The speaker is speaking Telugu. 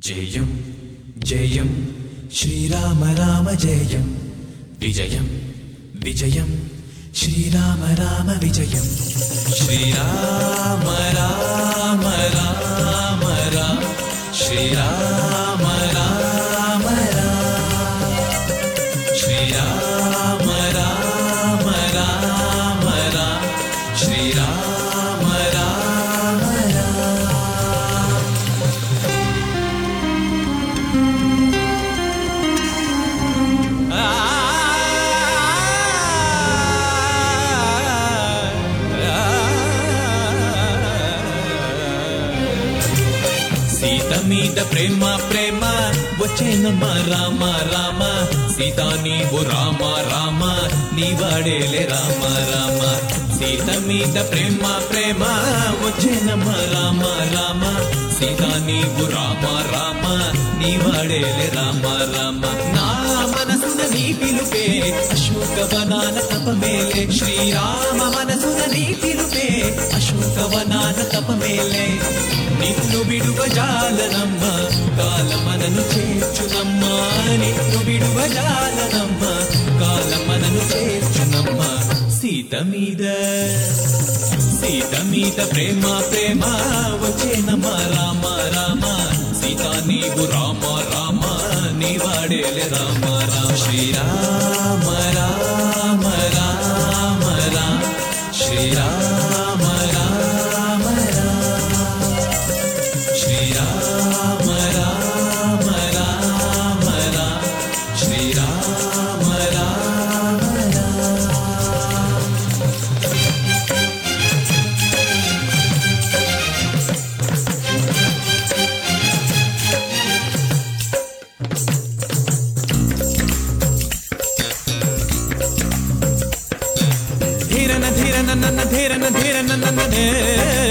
జయం జయం శ్రీరామ రామ జయం విజయం విజయం శ్రీరామ రామ విజయం శ్రీరామ రామ రామ రామ శ్రీరామ రామ రామ శ్రీరామ రామ రామ రామ శ్రీరామ రామ రామ సీత మీద ప్రేమ ప్రేమ వచ్చేనమ్మ రామ రామ సీత నీవు రామ రామ నీవాడేలే రామ రామ సీత మీద ప్రేమ ప్రేమ వచ్చేనమ్మ రామ రామ సీత నీవు రామ రామ నీవాడేలే రామ రామ నా మనసున నీ పిలుపే అశోకవనాన తపమేలే శ్రీరామ మనసున నీ పిలుపే అశోకవనాన తపమేలే నిన్ను విడువ జాలనమ్మ కాలమనను చేర్చునమ్మ నిన్ను విడువ జాలనమ్మ కాలమనను చేర్చునమ్మ సీత మీద సీత మీద ప్రేమ ప్రేమ వచ్చేనమ్మ రామ రామ సీత నీవు రామ రామ నీవాడేలే రామ రామ శ్రీరామ రామ రామ రామ శ్రీరామ రామ రామ శ్రీరామ రామ రామ రామ శ్రీరామ రామ రామ ధీరన ధీరన నన్న ధీరన ధీరన నన్న ధే